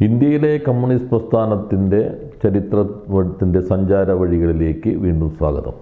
ഇന്ത്യയിലെ കമ്മ്യൂണിസ്റ്റ് പ്രസ്ഥാനത്തിൻ്റെ ചരിത്രത്തിൻ്റെ സഞ്ചാര വഴികളിലേക്ക് വീണ്ടും സ്വാഗതം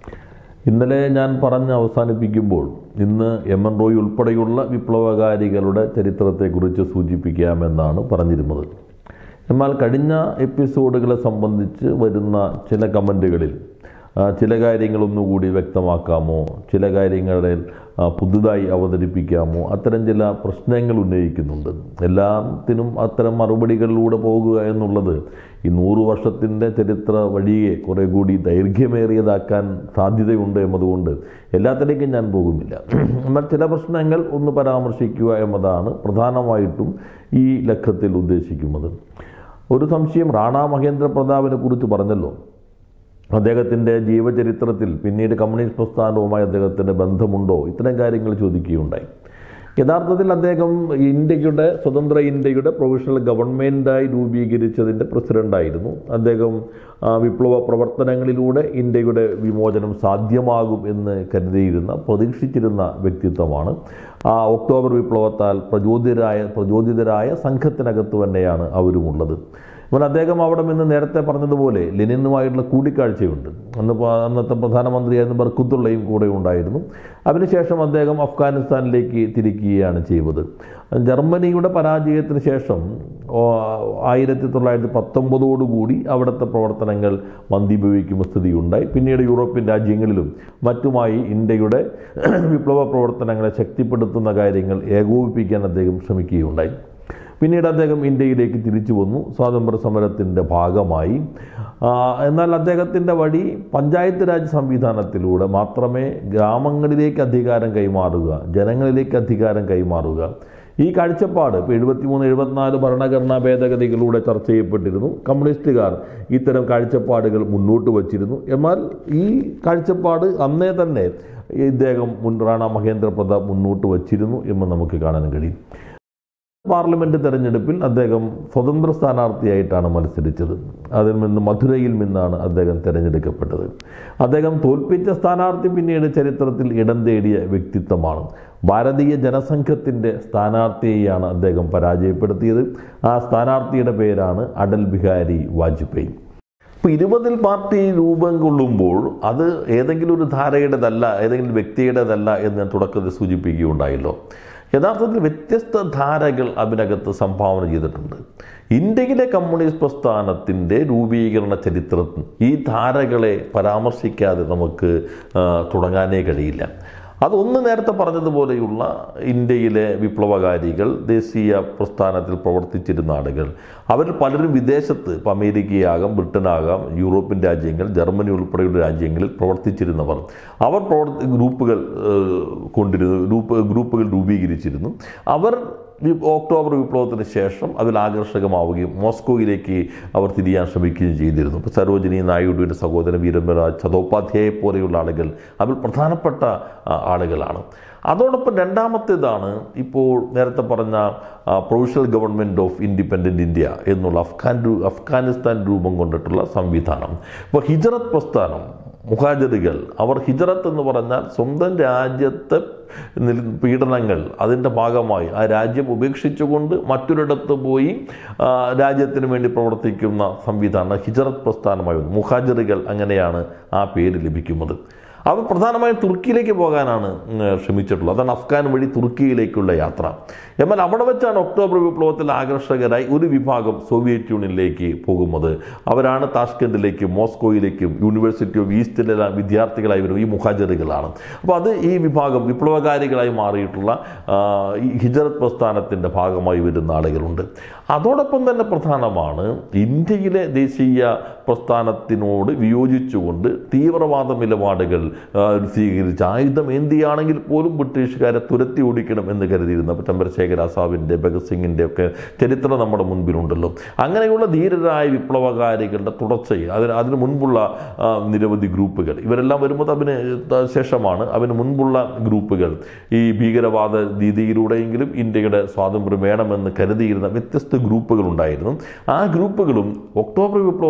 ഇന്നലെ ഞാൻ പറഞ്ഞ് അവസാനിപ്പിക്കുമ്പോൾ ഇന്ന് എം എൻ റോയ് ഉൾപ്പെടെയുള്ള വിപ്ലവകാരികളുടെ ചരിത്രത്തെക്കുറിച്ച് സൂചിപ്പിക്കാമെന്നാണ് പറഞ്ഞിരുന്നത് എന്നാൽ കഴിഞ്ഞ എപ്പിസോഡുകളെ സംബന്ധിച്ച് വരുന്ന ചില കമൻറ്റുകളിൽ ആ, ചില കാര്യങ്ങളൊന്നുകൂടി വ്യക്തമാക്കാമോ ചില കാര്യങ്ങളിൽ ആ, പുതുതായി അവതരിപ്പിക്കാമോ അത്തരം ചില പ്രശ്നങ്ങൾ ഉന്നയിക്കുന്നുണ്ട് എല്ലാത്തിനും അത്തരം മറുപടികളിലൂടെ പോകുക എന്നുള്ളത് ഈ നൂറു വർഷത്തിൻ്റെ ചരിത്ര വഴിയെ കുറെ കൂടി ദൈർഘ്യമേറിയതാക്കാൻ സാധ്യതയുണ്ട് എന്നതുകൊണ്ട് എല്ലാത്തിലേക്കും ഞാൻ പോകുന്നില്ല എന്നാൽ ചില പ്രശ്നങ്ങൾ ഒന്ന് പരാമർശിക്കുക എന്നതാണ് പ്രധാനമായിട്ടും ഈ ലക്കത്തിൽ ഉദ്ദേശിക്കുന്നത് ഒരു സംശയം റാണ മഹേന്ദ്ര പ്രതാപിനെ കുറിച്ച് പറഞ്ഞല്ലോ അദ്ദേഹത്തിൻ്റെ ജീവചരിത്രത്തിൽ പിന്നീട് കമ്മ്യൂണിസ്റ്റ് പ്രസ്ഥാനവുമായി അദ്ദേഹത്തിൻ്റെ ബന്ധമുണ്ടോ ഇത്തരം കാര്യങ്ങൾ ചോദിക്കുകയുണ്ടായി യഥാർത്ഥത്തിൽ അദ്ദേഹം ഇന്ത്യയുടെ സ്വതന്ത്ര ഇന്ത്യയുടെ പ്രൊവിഷണൽ ഗവൺമെൻറ്റായി രൂപീകരിച്ചതിൻ്റെ പ്രസിഡൻ്റായിരുന്നു അദ്ദേഹം ആ, വിപ്ലവ പ്രവർത്തനങ്ങളിലൂടെ ഇന്ത്യയുടെ വിമോചനം സാധ്യമാകും എന്ന് കരുതിയിരുന്ന പ്രതീക്ഷിച്ചിരുന്ന വ്യക്തിത്വമാണ് ആ ഒക്ടോബർ വിപ്ലവത്താൽ പ്രചോദിതരായ പ്രചോദിതരായ സംഘത്തിനകത്ത് തന്നെയാണ് അവരുമുള്ളത് എന്നാൽ അദ്ദേഹം അവിടെ നിന്ന് നേരത്തെ പറഞ്ഞതുപോലെ ലെനിനുമായിട്ടുള്ള കൂടിക്കാഴ്ചയുണ്ട് അന്ന് പ- അന്നത്തെ പ്രധാനമന്ത്രിയായിരുന്ന ബർക്കുത്തുള്ളയും കൂടെ ഉണ്ടായിരുന്നു അതിനുശേഷം അദ്ദേഹം അഫ്ഗാനിസ്ഥാനിലേക്ക് തിരിക്കുകയാണ് ചെയ്തത് ജർമ്മനിയുടെ പരാജയത്തിന് ശേഷം ഓ, ആയിരത്തി തൊള്ളായിരത്തി പത്തൊമ്പതോടുകൂടി അവിടുത്തെ പ്രവർത്തനങ്ങൾ മന്ദീഭവിക്കുന്ന സ്ഥിതിയുണ്ടായി പിന്നീട് യൂറോപ്യൻ രാജ്യങ്ങളിലും മറ്റുമായി ഇന്ത്യയുടെ വിപ്ലവ പ്രവർത്തനങ്ങളെ ശക്തിപ്പെടുത്തുന്ന കാര്യങ്ങൾ ഏകോപിപ്പിക്കാൻ അദ്ദേഹം ശ്രമിക്കുകയുണ്ടായി പിന്നീട് അദ്ദേഹം ഇന്ത്യയിലേക്ക് തിരിച്ചു വന്നു സ്വാതന്ത്ര്യ സമരത്തിൻ്റെ ഭാഗമായി ആ, എന്നാൽ അദ്ദേഹത്തിൻ്റെ വഴി പഞ്ചായത്ത് രാജ് സംവിധാനത്തിലൂടെ മാത്രമേ ഗ്രാമങ്ങളിലേക്ക് അധികാരം കൈമാറുക ജനങ്ങളിലേക്ക് അധികാരം കൈമാറുക ഈ കാഴ്ചപ്പാട് ഇപ്പോൾ എഴുപത്തിമൂന്ന് എഴുപത്തിനാല് ഭരണഘടനാ ഭേദഗതികളിലൂടെ ചർച്ച ചെയ്യപ്പെട്ടിരുന്നു കമ്മ്യൂണിസ്റ്റുകാർ ഇത്തരം കാഴ്ചപ്പാടുകൾ മുന്നോട്ട് വച്ചിരുന്നു എന്നാൽ ഈ കാഴ്ചപ്പാട് അന്നേ തന്നെ ഇദ്ദേഹം മുൻ റാണ മഹേന്ദ്ര പ്രതാപ് മുന്നോട്ട് വച്ചിരുന്നു എന്ന് നമുക്ക് കാണാൻ കഴിയും പാർലമെന്റ് തെരഞ്ഞെടുപ്പിൽ അദ്ദേഹം സ്വതന്ത്ര സ്ഥാനാർത്ഥിയായിട്ടാണ് മത്സരിച്ചത് അതിൽ നിന്ന് മധുരയിൽ നിന്നാണ് അദ്ദേഹം തിരഞ്ഞെടുക്കപ്പെട്ടത് അദ്ദേഹം തോൽപ്പിച്ച സ്ഥാനാർത്ഥി പിന്നീട് ചരിത്രത്തിൽ ഇടം തേടിയ വ്യക്തിത്വമാണ് ഭാരതീയ ജനസംഘത്തിൻ്റെ സ്ഥാനാർത്ഥിയെയാണ് അദ്ദേഹം പരാജയപ്പെടുത്തിയത് ആ സ്ഥാനാർത്ഥിയുടെ പേരാണ് അടൽ ബിഹാരി വാജ്പേയി ഇപ്പോൾ ഇരുപതിൽ പാർട്ടി രൂപം കൊള്ളുമ്പോൾ അത് ഏതെങ്കിലും ഒരു ധാരയുടേതല്ല ഏതെങ്കിലും വ്യക്തിയുടേതല്ല എന്ന് ഞാൻ തുടക്കത്തിൽ സൂചിപ്പിക്കുകയുണ്ടായല്ലോ യഥാർത്ഥത്തിൽ വ്യത്യസ്ത ധാരകൾ അതിനകത്ത് സംഭാവന ചെയ്തിട്ടുണ്ട് ഇന്ത്യയിലെ കമ്മ്യൂണിസ്റ്റ് പ്രസ്ഥാനത്തിൻ്റെ രൂപീകരണ ചരിത്രത്തിൽ ഈ ധാരകളെ പരാമർശിക്കാതെ നമുക്ക് ആ, തുടങ്ങാനേ കഴിയില്ല അതൊന്ന് നേരത്തെ പറഞ്ഞതുപോലെയുള്ള ഇന്ത്യയിലെ വിപ്ലവകാരികൾ ദേശീയ പ്രസ്ഥാനത്തിൽ പ്രവർത്തിച്ചിരുന്ന ആളുകൾ അവരിൽ പലരും വിദേശത്ത് ഇപ്പോൾ അമേരിക്കയാകാം ബ്രിട്ടനാകാം യൂറോപ്യൻ രാജ്യങ്ങൾ ജർമ്മനി ഉൾപ്പെടെയുള്ള രാജ്യങ്ങളിൽ പ്രവർത്തിച്ചിരുന്നവർ അവർ പ്രവർത്തി ഗ്രൂപ്പുകൾ ഏഹ്, കൊണ്ടിരുന്നു ഗ്രൂപ്പ് ഗ്രൂപ്പുകൾ രൂപീകരിച്ചിരുന്നു അവർ വി- ഒക്ടോബർ വിപ്ലവത്തിന് ശേഷം അതിൽ ആകർഷകമാവുകയും മോസ്കോയിലേക്ക് അവർ തിരിയാൻ ശ്രമിക്കുകയും ചെയ്തിരുന്നു ഇപ്പോൾ സരോജിനി നായിഡുവിൻ്റെ സഹോദരൻ വീരമ്പരാജ് ചതോപാധ്യായെ പോലെയുള്ള ആളുകൾ അതിൽ പ്രധാനപ്പെട്ട ആ, ആളുകളാണ് അതോടൊപ്പം രണ്ടാമത്തേതാണ് ഇപ്പോൾ നേരത്തെ പറഞ്ഞ provisional government of independent India എന്നുള്ള അഫ്ഗാൻ രൂ- അഫ്ഗാനിസ്ഥാൻ രൂപം കൊണ്ടിട്ടുള്ള സംവിധാനം ഇപ്പോൾ ഹിജറത്ത് പ്രസ്ഥാനം മുഹാജറുകൾ അവർ ഹിജറത്ത് എന്ന് പറഞ്ഞാൽ സ്വന്തം രാജ്യത്തെ നിൽ- പീഡനങ്ങൾ അതിൻ്റെ ഭാഗമായി ആ രാജ്യം ഉപേക്ഷിച്ചുകൊണ്ട് മറ്റൊരിടത്ത് പോയി ആ, രാജ്യത്തിന് വേണ്ടി പ്രവർത്തിക്കുന്ന സംവിധാനം ഹിജറത്ത് പ്രസ്ഥാനമായി വന്നു മുഹാജറുകൾ അങ്ങനെയാണ് ആ പേര് ലഭിക്കുന്നത് അവർ പ്രധാനമായും തുർക്കിയിലേക്ക് പോകാനാണ് ഉം, ശ്രമിച്ചിട്ടുള്ളത് അതാണ് അഫ്ഗാൻ വഴി തുർക്കിയിലേക്കുള്ള യാത്ര എന്നാൽ അവിടെ വെച്ചാണ് ഒക്ടോബർ വിപ്ലവത്തിൽ ആകർഷകരായി ഒരു വിഭാഗം സോവിയറ്റ് യൂണിയനിലേക്ക് പോകുന്നത് അവരാണ് താഷ്കണ്ടിലേക്കും മോസ്കോയിലേക്കും യൂണിവേഴ്സിറ്റി ഓഫ് ഈസ്റ്റിലെല്ലാം വിദ്യാർത്ഥികളായി വരും ഈ മുഹാജറുകളാണ് അപ്പോൾ അത് ഈ വിഭാഗം വിപ്ലവകാരികളായി മാറിയിട്ടുള്ള ആ, ഈ ഹിജറത്ത് പ്രസ്ഥാനത്തിൻ്റെ ഭാഗമായി വരുന്ന ആളുകളുണ്ട് അതോടൊപ്പം തന്നെ പ്രധാനമാണ് ഇന്ത്യയിലെ ദേശീയ പ്രസ്ഥാനത്തിനോട് വിയോജിച്ചുകൊണ്ട് തീവ്രവാദ നിലപാടുകൾ ആ, സ്വീകരിച്ച് ആയുധം എന്തിയാണെങ്കിൽ പോലും ബ്രിട്ടീഷുകാരെ തുരത്തി ഓടിക്കണം എന്ന് കരുതിയിരുന്ന ഇപ്പോൾ ചന്ദ്രശേഖർ ആസാദിൻ്റെ ഭഗത് സിംഗിൻ്റെ ഒക്കെ ചരിത്രം നമ്മുടെ മുൻപിലുണ്ടല്ലോ അങ്ങനെയുള്ള ധീരരായ വിപ്ലവകാരികളുടെ തുടർച്ചയിൽ അതിന് അതിന് മുൻപുള്ള ആ, നിരവധി ഗ്രൂപ്പുകൾ ഇവരെല്ലാം വരുമ്പോൾ അതിന് ത- ശേഷമാണ് അതിന് മുൻപുള്ള ഗ്രൂപ്പുകൾ ഈ ഭീകരവാദ രീതിയിലൂടെയെങ്കിലും ഇന്ത്യയുടെ സ്വാതന്ത്ര്യം വേണമെന്ന് കരുതിയിരുന്ന വ്യത്യസ്ത ഗ്രൂപ്പുകൾ ഉണ്ടായിരുന്നു ആ ഗ്രൂപ്പുകളും ഒക്ടോബർ വിപ്ലവത്തോടുകൂടി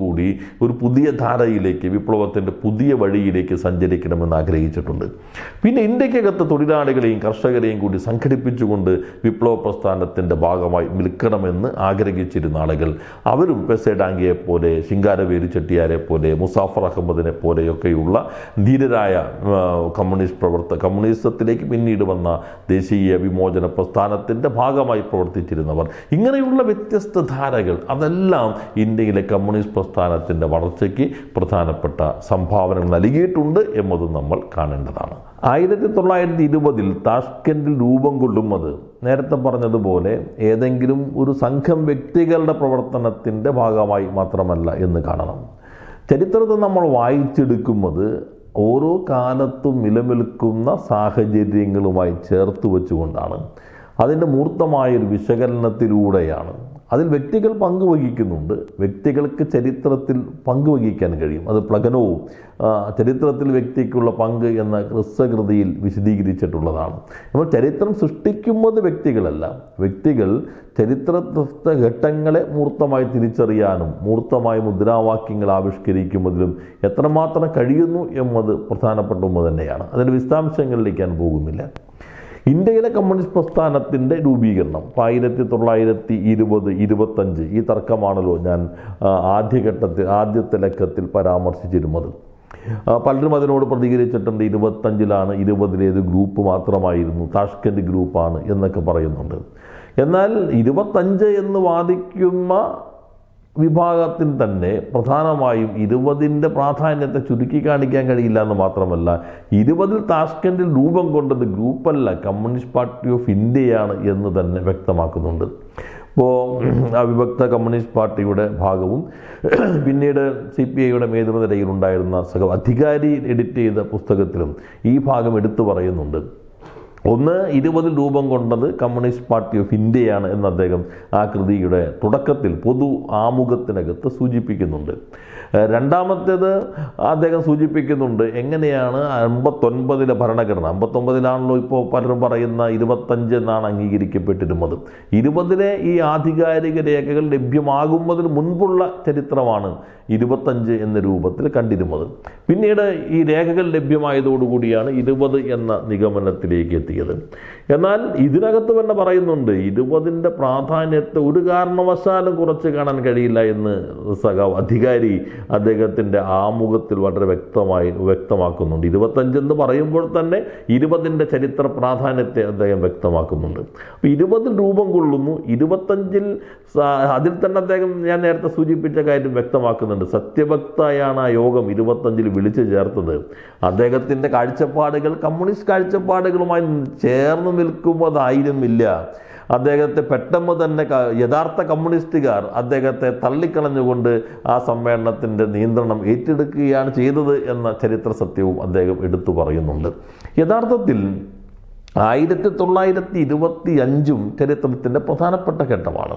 കൂടി ഒരു പുതിയ ധാരയിലേക്ക് വിപ്ലവത്തിൻ്റെ പുതിയ വഴിയിലേക്ക് സഞ്ചരിക്കണമെന്ന് ആഗ്രഹിച്ചിട്ടുണ്ട് പിന്നെ ഇന്ത്യക്കകത്ത് തൊഴിലാളികളെയും കർഷകരെയും കൂടി സംഘടിപ്പിച്ചുകൊണ്ട് വിപ്ലവ പ്രസ്ഥാനത്തിൻ്റെ ഭാഗമായി നിൽക്കണമെന്ന് ആഗ്രഹിച്ചിരുന്ന ആളുകൾ അവരും പെസേഡാങ്കിയെ പോലെ ശിങ്കാരവേലു ചെട്ടിയാരെ പോലെ മുസാഫർ അഹമ്മദിനെ പോലെയൊക്കെയുള്ള ധീരരായ ആ, കമ്മ്യൂണിസ്റ്റ് പ്രവർത്തക കമ്മ്യൂണിസത്തിലേക്ക് പിന്നീട് വന്ന ദേശീയ വിമോചന പ്രസ്ഥാനത്തിൻ്റെ ഭാഗമായി പ്രവർത്തിച്ചിരുന്നവർ ഇങ്ങനെയുള്ള വ്യത്യസ്ത ധാരകൾ അതെല്ലാം ഇന്ത്യയിലെ കമ്മ്യൂണിസ്റ്റ് പ്രസ്ഥാനത്തിൻ്റെ വളർച്ചയ്ക്ക് പ്രധാനപ്പെട്ട സംഭാവനകൾ നൽകിയിട്ടുണ്ട് എന്നതും നമ്മൾ കാണേണ്ടതാണ് ആയിരത്തി തൊള്ളായിരത്തി ഇരുപതിൽ താഷ്കൻഡിൽ രൂപം കൊള്ളുന്നത് നേരത്തെ പറഞ്ഞതുപോലെ ഏതെങ്കിലും ഒരു സംഘം വ്യക്തികളുടെ പ്രവർത്തനത്തിൻ്റെ ഭാഗമായി മാത്രമല്ല എന്ന് കാണണം ചരിത്രത്തെ നമ്മൾ വായിച്ചെടുക്കുന്നത് ഓരോ കാലത്തും നിലനിൽക്കുന്ന സാഹചര്യങ്ങളുമായി ചേർത്ത് വെച്ചുകൊണ്ടാണ് അതിൻ്റെ മൂർത്തമായൊരു വിശകലനത്തിലൂടെയാണ് അതിൽ വ്യക്തികൾ പങ്കുവഹിക്കുന്നുണ്ട് വ്യക്തികൾക്ക് ചരിത്രത്തിൽ പങ്കുവഹിക്കാൻ കഴിയും അത് പ്ലഗനവും ആ, ചരിത്രത്തിൽ വ്യക്തിക്കുള്ള പങ്ക് എന്ന ഹ്രസ്വകൃതിയിൽ വിശദീകരിച്ചിട്ടുള്ളതാണ് അപ്പോൾ ചരിത്രം സൃഷ്ടിക്കുന്നത് വ്യക്തികളല്ല വ്യക്തികൾ ചരിത്രത്തെ ഘട്ടങ്ങളെ മൂർത്തമായി തിരിച്ചറിയാനും മൂർത്തമായ മുദ്രാവാക്യങ്ങൾ ആവിഷ്കരിക്കുന്നതിലും എത്രമാത്രം കഴിയുന്നു എന്നത് പ്രധാനപ്പെട്ട ഒന്ന് തന്നെയാണ് അതിൻ്റെ വിശദാംശങ്ങളിലേക്ക് ഞാൻ പോകുന്നില്ല ഇന്ത്യയിലെ കമ്മ്യൂണിസ്റ്റ് പ്രസ്ഥാനത്തിൻ്റെ രൂപീകരണം ആയിരത്തി തൊള്ളായിരത്തി ഇരുപത് ഇരുപത്തഞ്ച് ഈ തർക്കമാണല്ലോ ഞാൻ ആ, ആദ്യഘട്ടത്തിൽ ആദ്യത്തെ ലക്കത്തിൽ പരാമർശിച്ചിരുന്നത് ആ, പലരും അതിനോട് പ്രതികരിച്ചിട്ടുണ്ട് ഇരുപത്തഞ്ചിലാണ് ഇരുപതിലേത് ഗ്രൂപ്പ് മാത്രമായിരുന്നു താഷ്കൻഡ് ഗ്രൂപ്പാണ് എന്നൊക്കെ പറയുന്നുണ്ട് എന്നാൽ ഇരുപത്തഞ്ച് എന്ന് വാദിക്കുന്ന വിഭാഗത്തിൽ തന്നെ പ്രധാനമായും ഇരുപതിൻ്റെ പ്രാധാന്യത്തെ ചുരുക്കി കാണിക്കാൻ കഴിയില്ല എന്ന് മാത്രമല്ല ഇരുപതിൽ താഷ്കൻഡിൽ രൂപം കൊണ്ടത് ഗ്രൂപ്പല്ല കമ്മ്യൂണിസ്റ്റ് പാർട്ടി ഓഫ് ഇന്ത്യയാണ് എന്ന് തന്നെ വ്യക്തമാക്കുന്നുണ്ട് ഇപ്പോൾ അവിഭക്ത കമ്മ്യൂണിസ്റ്റ് പാർട്ടിയുടെ ഭാഗവും പിന്നീട് സി പി ഐയുടെ നേതൃനിരയിൽ ഉണ്ടായിരുന്ന സഹ അധികാരി എഡിറ്റ് ചെയ്ത പുസ്തകത്തിലും ഈ ഭാഗം എടുത്തു പറയുന്നുണ്ട് ഒന്ന് ഇരുപതിൽ രൂപം കൊണ്ടത് കമ്മ്യൂണിസ്റ്റ് പാർട്ടി ഓഫ് ഇന്ത്യയാണ് എന്ന് അദ്ദേഹം ആ കൃതിയുടെ തുടക്കത്തിൽ പൊതു ആമുഖത്തിനകത്ത് സൂചിപ്പിക്കുന്നുണ്ട് ഏഹ് രണ്ടാമത്തേത് അദ്ദേഹം സൂചിപ്പിക്കുന്നുണ്ട് എങ്ങനെയാണ് അമ്പത്തൊൻപതിലെ ഭരണഘടന അമ്പത്തൊമ്പതിലാണല്ലോ ഇപ്പോൾ പലരും പറയുന്ന ഇരുപത്തഞ്ച് എന്നാണ് അംഗീകരിക്കപ്പെട്ടിരുന്നത് ഇരുപതിലെ ഈ ആധികാരിക രേഖകൾ ലഭ്യമാകുന്നതിന് മുൻപുള്ള ചരിത്രമാണ് ഇരുപത്തഞ്ച് എന്ന രൂപത്തിൽ കണ്ടിരുന്നത് പിന്നീട് ഈ രേഖകൾ ലഭ്യമായതോടുകൂടിയാണ് ഇരുപത് എന്ന നിഗമനത്തിലേക്ക് എത്തിയത് എന്നാൽ ഇതിനകത്ത് തന്നെ പറയുന്നുണ്ട് ഇരുപതിൻ്റെ പ്രാധാന്യത്തെ ഒരു കാരണവശാലും കുറച്ച് കാണാൻ കഴിയില്ല എന്ന് സഖാവ് അധികാരി അദ്ദേഹത്തിൻ്റെ ആമുഖത്തിൽ വളരെ വ്യക്തമായി വ്യക്തമാക്കുന്നുണ്ട് ഇരുപത്തഞ്ചെന്ന് പറയുമ്പോൾ തന്നെ ഇരുപതിൻ്റെ ചരിത്ര പ്രാധാന്യത്തെ അദ്ദേഹം വ്യക്തമാക്കുന്നുണ്ട് അപ്പോൾ ഇരുപതിൽ രൂപം കൊള്ളുന്നു ഇരുപത്തഞ്ചിൽ സ- അതിൽ തന്നെ അദ്ദേഹം ഞാൻ നേരത്തെ സൂചിപ്പിച്ച കാര്യം വ്യക്തമാക്കുന്നുണ്ട് സത്യഭക്തയാണ് ആ യോഗം ഇരുപത്തഞ്ചിൽ വിളിച്ചു ചേർത്തത് അദ്ദേഹത്തിൻ്റെ കാഴ്ചപ്പാടുകൾ കമ്മ്യൂണിസ്റ്റ് കാഴ്ചപ്പാടുകളുമായി ചേർന്ന് നിൽക്കുന്നതായിരുന്നില്ല അദ്ദേഹത്തെ പെട്ടെന്ന് തന്നെ ക- യഥാർത്ഥ കമ്മ്യൂണിസ്റ്റുകാർ അദ്ദേഹത്തെ തള്ളിക്കളഞ്ഞുകൊണ്ട് ആ സമ്മേളനത്തിൻ്റെ നിയന്ത്രണം ഏറ്റെടുക്കുകയാണ് ചെയ്തത് എന്ന ചരിത്ര സത്യവും അദ്ദേഹം എടുത്തു പറയുന്നുണ്ട് യഥാർത്ഥത്തിൽ ആയിരത്തി തൊള്ളായിരത്തി ഇരുപത്തി അഞ്ചും ചരിത്രത്തിൻ്റെ പ്രധാനപ്പെട്ട ഘട്ടമാണ്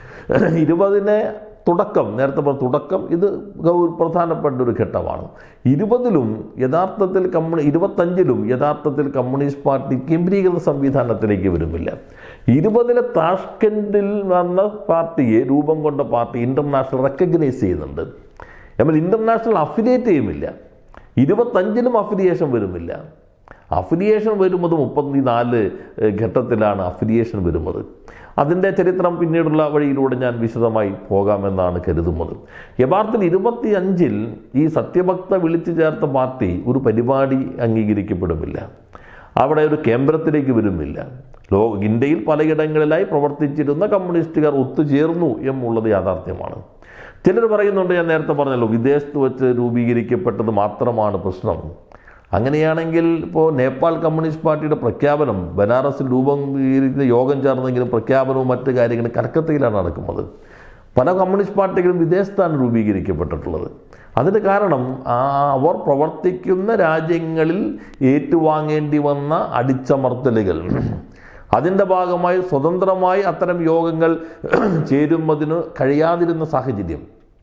ഇരുപതിനെ തുടക്കം നേരത്തെ പറഞ്ഞ തുടക്കം ഇത് ഗൗ- പ്രധാനപ്പെട്ട ഒരു ഘട്ടമാണ് ഇരുപതിലും യഥാർത്ഥത്തിൽ കമ്മ്യൂണി ഇരുപത്തഞ്ചിലും യഥാർത്ഥത്തിൽ കമ്മ്യൂണിസ്റ്റ് പാർട്ടി കേന്ദ്രീകൃത സംവിധാനത്തിലേക്ക് വരുന്നില്ല ഇരുപതിലെ താഷ്കൻഡിൽ വന്ന പാർട്ടിയെ രൂപം കൊണ്ട പാർട്ടി ഇൻ്റർനാഷണൽ റെക്കഗ്നൈസ് ചെയ്യുന്നുണ്ട് എന്നാൽ ഇൻ്റർനാഷണൽ അഫിലിയേറ്റ് ചെയ്യുമില്ല ഇരുപത്തഞ്ചിലും അഫിലിയേഷൻ വരുന്നില്ല അഫിലിയേഷൻ വരുന്നത് മുപ്പത്തിനാല് ഘട്ടത്തിലാണ് അഫിലിയേഷൻ വരുന്നത് അതിൻ്റെ ചരിത്രം പിന്നീടുള്ള വഴിയിലൂടെ ഞാൻ വിശദമായി പോകാമെന്നാണ് കരുതുന്നത് യഥാർത്ഥത്തിൽ ഇരുപത്തി അഞ്ചിൽ ഈ സത്യഭക്ത വിളിച്ചു ചേർത്ത പാർട്ടി ഒരു പരിപാടി അംഗീകരിക്കപ്പെടുന്നില്ല അവിടെ ഒരു കേന്ദ്രത്തിലേക്ക് വരുന്നില്ല ലോ ഇന്ത്യയിൽ പലയിടങ്ങളിലായി പ്രവർത്തിച്ചിരുന്ന കമ്മ്യൂണിസ്റ്റുകാർ ഒത്തുചേർന്നു എന്നുള്ളത് യാഥാർത്ഥ്യമാണ് ചിലർ പറയുന്നുണ്ട് ഞാൻ നേരത്തെ പറഞ്ഞല്ലോ വിദേശത്ത് വെച്ച് രൂപീകരിക്കപ്പെട്ടത് മാത്രമാണ് പ്രശ്നം അങ്ങനെയാണെങ്കിൽ ഇപ്പോൾ നേപ്പാൾ കമ്മ്യൂണിസ്റ്റ് പാർട്ടിയുടെ പ്രഖ്യാപനം ബനാറസിൽ രൂപീകരിക്കുന്ന യോഗം ചേർന്നെങ്കിലും പ്രഖ്യാപനവും മറ്റു കാര്യങ്ങളും കൽക്കത്തയിലാണ് നടക്കുന്നത് പല കമ്മ്യൂണിസ്റ്റ് പാർട്ടികളും വിദേശത്താണ് രൂപീകരിക്കപ്പെട്ടിട്ടുള്ളത് അതിന് കാരണം ആ അവർ പ്രവർത്തിക്കുന്ന രാജ്യങ്ങളിൽ ഏറ്റുവാങ്ങേണ്ടി വന്ന അടിച്ചമർത്തലുകൾ അതിൻ്റെ ഭാഗമായി സ്വതന്ത്രമായി അത്തരം യോഗങ്ങൾ ചേരുന്നതിന് കഴിയാതിരുന്ന സാഹചര്യം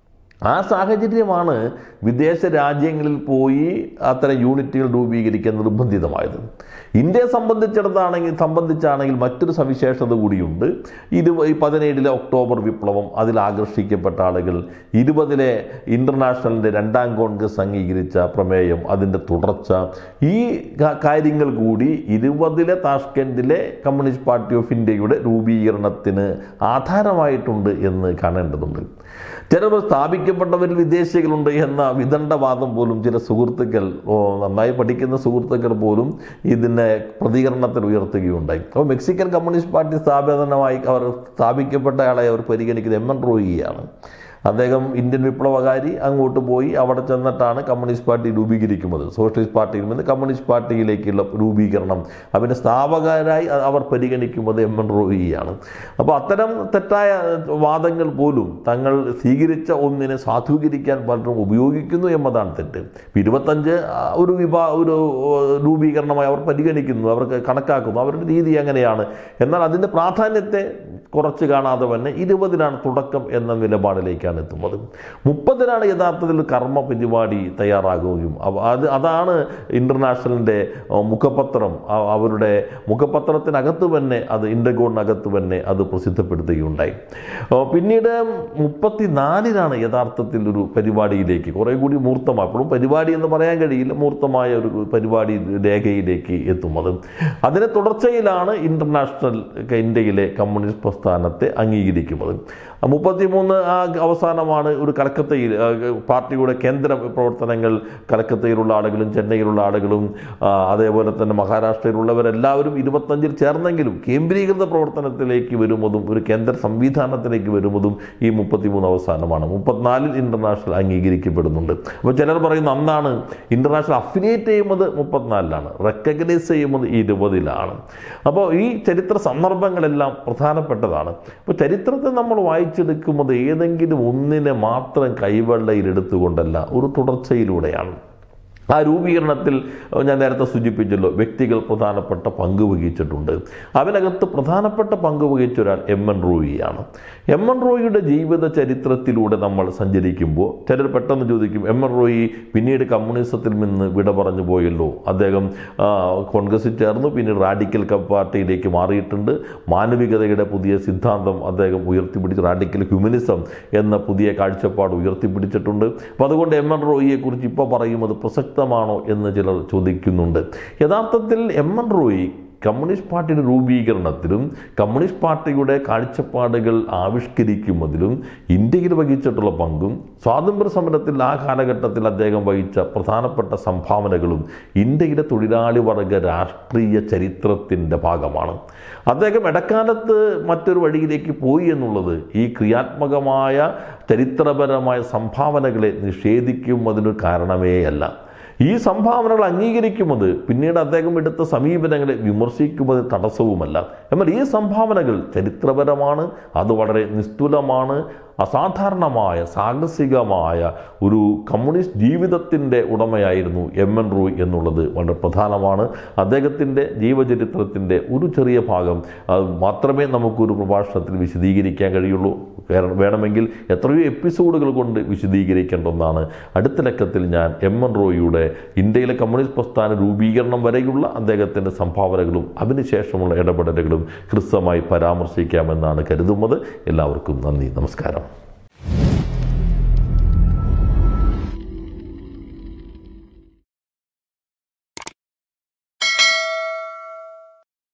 ആ സാഹചര്യമാണ് വിദേശ രാജ്യങ്ങളിൽ പോയി അത്തരം യൂണിറ്റുകൾ രൂപീകരിക്കാൻ നിർബന്ധിതമായത് ഇന്ത്യയെ സംബന്ധിച്ചിടത്താണെങ്കിൽ സംബന്ധിച്ചാണെങ്കിൽ മറ്റൊരു സവിശേഷത കൂടിയുണ്ട് ഇരുപ ഈ പതിനേഴിലെ ഒക്ടോബർ വിപ്ലവം അതിൽ ആകർഷിക്കപ്പെട്ട ആളുകൾ ഇരുപതിലെ ഇൻ്റർനാഷണലിൻ്റെ രണ്ടാം കോൺഗ്രസ് അംഗീകരിച്ച പ്രമേയം അതിൻ്റെ തുടർച്ച ഈ കാ- കാര്യങ്ങൾ കൂടി ഇരുപതിലെ താഷ്കൻഡിലെ കമ്മ്യൂണിസ്റ്റ് പാർട്ടി ഓഫ് ഇന്ത്യയുടെ രൂപീകരണത്തിന് ആധാരമായിട്ടുണ്ട് എന്ന് കാണേണ്ടതുണ്ട് ചിലർ സ്ഥാപിക്കപ്പെട്ടവരിൽ വിദേശികളുണ്ട് എന്ന വിദണ്ഡവാദം പോലും ചില സുഹൃത്തുക്കൾ ഓ, നന്നായി പഠിക്കുന്ന സുഹൃത്തുക്കൾ പോലും ഇതിനെ പ്രതികരണത്തിൽ ഉയർത്തുകയുണ്ടായി അപ്പോൾ മെക്സിക്കൻ കമ്മ്യൂണിസ്റ്റ് പാർട്ടി സ്ഥാപനമായി അവർ സ്ഥാപിക്കപ്പെട്ടയാളെ അവർ പരിഗണിക്കുന്നത് എം എൻ റോയിയാണ് അദ്ദേഹം ഇന്ത്യൻ വിപ്ലവകാരി അങ്ങോട്ട് പോയി അവിടെ ചെന്നിട്ടാണ് കമ്മ്യൂണിസ്റ്റ് പാർട്ടി രൂപീകരിക്കുന്നത് സോഷ്യലിസ്റ്റ് പാർട്ടിയിൽ നിന്ന് കമ്മ്യൂണിസ്റ്റ് പാർട്ടിയിലേക്കുള്ള രൂപീകരണം അതിൻ്റെ സ്ഥാപകരായി അവർ പരിഗണിക്കുന്നത് എം എൻ റോയിയാണ് അപ്പോൾ അത്തരം തെറ്റായ വാദങ്ങൾ പോലും തങ്ങൾ സ്വീകരിച്ച ഒന്നിനെ സാധൂകരിക്കാൻ പലരും ഉപയോഗിക്കുന്നു എന്നതാണ് തെറ്റ് ഇരുപത്തഞ്ച് ആ, ഒരു വിഭാ ഒരു ഏഹ്, രൂപീകരണമായി അവർ പരിഗണിക്കുന്നു അവർക്ക് കണക്കാക്കുന്നു അവരുടെ രീതി അങ്ങനെയാണ് എന്നാൽ അതിൻ്റെ പ്രാധാന്യത്തെ കുറച്ച് കാണാതെ തന്നെ ഇരുപതിനാണ് തുടക്കം എന്ന നിലപാടിലേക്കാണ് എത്തുന്നത് മുപ്പതിനാണ് യഥാർത്ഥത്തിൽ കർമ്മ പരിപാടി തയ്യാറാകുകയും അവ- അത് അതാണ് ഇൻ്റർനാഷണലിൻ്റെ മുഖപത്രം അ- അവരുടെ മുഖപത്രത്തിനകത്ത് തന്നെ അത് ഇൻ്റർഗോണിനകത്ത് തന്നെ അത് പ്രസിദ്ധപ്പെടുത്തുകയുണ്ടായി ഓ, പിന്നീട് മുപ്പത്തിനാലിനാണ് യഥാർത്ഥത്തിൽ ഒരു പരിപാടിയിലേക്ക് കുറേ കൂടി മൂർത്തമായി അപ്പോഴും പരിപാടി എന്ന് പറയാൻ കഴിയില്ല മൂർത്തമായ ഒരു പരിപാടി രേഖയിലേക്ക് എത്തുന്നത് അതിനെ തുടർച്ചയിലാണ് ഇൻ്റർനാഷണൽ ഇന്ത്യയിലെ കമ്മ്യൂണിസ്റ്റ് പ്രസ്ഥാനത്തെ അംഗീകരിക്കുന്നത് മുപ്പത്തിമൂന്ന് ആ അവസാനമാണ് ഒരു കലക്കത്തയിൽ ആ, പാർട്ടിയുടെ കേന്ദ്ര പ്രവർത്തനങ്ങൾ കലക്കത്തയിലുള്ള ആളുകളും ചെന്നൈയിലുള്ള ആളുകളും ആ, അതേപോലെ തന്നെ മഹാരാഷ്ട്രയിലുള്ളവരെല്ലാവരും ഇരുപത്തഞ്ചിൽ ചേർന്നെങ്കിലും കേന്ദ്രീകൃത പ്രവർത്തനത്തിലേക്ക് വരുന്നതും ഒരു കേന്ദ്ര സംവിധാനത്തിലേക്ക് വരുന്നതും ഈ മുപ്പത്തിമൂന്ന് അവസാനമാണ് മുപ്പത്തിനാലിൽ ഇന്റർനാഷണൽ അംഗീകരിക്കപ്പെടുന്നുണ്ട് അപ്പോൾ ചിലർ പറയുന്നു അന്നാണ് ഇന്റർനാഷണൽ അഫിലിയേറ്റ് ചെയ്യുന്നത് മുപ്പത്തിനാലിലാണ് റെക്കഗ്നൈസ് ചെയ്യുന്നത് ഇരുപതിലാണ് അപ്പോൾ ഈ ചരിത്ര സന്ദർഭങ്ങളെല്ലാം പ്രധാനപ്പെട്ടതാണ് അപ്പോൾ ചരിത്രത്തെ നമ്മൾ വായിച്ചെടുക്കുന്നത് ഏതെങ്കിലും ഒന്നിനെ മാത്രം കൈവെള്ളയിലെടുത്തുകൊണ്ടല്ല ഒരു തുടർച്ചയിലൂടെയാണ് ആ രൂപീകരണത്തിൽ ഞാൻ നേരത്തെ സൂചിപ്പിച്ചല്ലോ വ്യക്തികൾ പ്രധാനപ്പെട്ട പങ്ക് വഹിച്ചിട്ടുണ്ട് അതിനകത്ത് പ്രധാനപ്പെട്ട പങ്ക് വഹിച്ച ഒരാൾ എം എൻ റോയിയാണ് എം എൻ റോയിയുടെ ജീവിത ചരിത്രത്തിലൂടെ നമ്മൾ സഞ്ചരിക്കുമ്പോൾ ചിലർ പെട്ടെന്ന് ചോദിക്കും എം എൻ റോയി പിന്നീട് കമ്മ്യൂണിസത്തിൽ നിന്ന് വിട പറഞ്ഞു പോയല്ലോ അദ്ദേഹം ആ, കോൺഗ്രസിൽ ചേർന്നു പിന്നീട് റാഡിക്കൽ ക- പാർട്ടിയിലേക്ക് മാറിയിട്ടുണ്ട് മാനവികതയുടെ പുതിയ സിദ്ധാന്തം അദ്ദേഹം ഉയർത്തിപ്പിടിച്ച് റാഡിക്കൽ ഹ്യൂമനിസം എന്ന പുതിയ കാഴ്ചപ്പാട് ഉയർത്തിപ്പിടിച്ചിട്ടുണ്ട് അപ്പോൾ അതുകൊണ്ട് എം എൻ റോയിയെ കുറിച്ച് ഇപ്പോൾ പറയുന്നത് പ്രസക്തമാണോ എന്ന് ചിലർ ചോദിക്കുന്നുണ്ട് യഥാർത്ഥത്തിൽ എം എൻ റോയി കമ്മ്യൂണിസ്റ്റ് പാർട്ടിയുടെ രൂപീകരണത്തിലും കമ്മ്യൂണിസ്റ്റ് പാർട്ടിയുടെ കാഴ്ചപ്പാടുകൾ ആവിഷ്കരിക്കുന്നതിലും ഇന്ത്യയിൽ വഹിച്ചിട്ടുള്ള പങ്കും സ്വാതന്ത്ര്യ സമരത്തിൽ ആ കാലഘട്ടത്തിൽ അദ്ദേഹം വഹിച്ച പ്രധാനപ്പെട്ട സംഭാവനകളും ഇന്ത്യയിലെ തൊഴിലാളി വർഗ രാഷ്ട്രീയ ചരിത്രത്തിൻ്റെ ഭാഗമാണ് അദ്ദേഹം ഇടക്കാലത്ത് മറ്റൊരു വഴിയിലേക്ക് പോയി എന്നുള്ളത് ഈ ക്രിയാത്മകമായ ചരിത്രപരമായ സംഭാവനകളെ നിഷേധിക്കുന്നതിനൊരു കാരണമേ അല്ല ഈ സംഭാവനകൾ അംഗീകരിക്കുന്നത് പിന്നീട് അദ്ദേഹം എടുത്ത സമീപനങ്ങളെ വിമർശിക്കുന്നത് തടസ്സവുമല്ല എന്നാൽ ഈ സംഭാവനകൾ ചരിത്രപരമാണ് അത് വളരെ നിസ്തുലമാണ് അസാധാരണമായ സാഹസികമായ ഒരു കമ്മ്യൂണിസ്റ്റ് ജീവിതത്തിൻ്റെ ഉടമയായിരുന്നു എം എൻ റോയ് എന്നുള്ളത് വളരെ പ്രധാനമാണ് അദ്ദേഹത്തിൻ്റെ ജീവചരിത്രത്തിൻ്റെ ഒരു ചെറിയ ഭാഗം അത് മാത്രമേ നമുക്കൊരു പ്രഭാഷണത്തിൽ വിശദീകരിക്കാൻ കഴിയുള്ളൂ കാരണം വേണമെങ്കിൽ എത്രയോ എപ്പിസോഡുകൾ കൊണ്ട് വിശദീകരിക്കേണ്ട ഒന്നാണ് അടുത്ത ലക്കത്തിൽ ഞാൻ എം എൻ റോയിയുടെ ഇന്ത്യയിലെ കമ്മ്യൂണിസ്റ്റ് പ്രസ്ഥാന രൂപീകരണം വരെയുള്ള അദ്ദേഹത്തിൻ്റെ സംഭാവനകളും അതിനുശേഷമുള്ള ഇടപെടലുകളും ഹ്രസ്വമായി പരാമർശിക്കാമെന്നാണ് കരുതുന്നത് എല്ലാവർക്കും നന്ദി നമസ്കാരം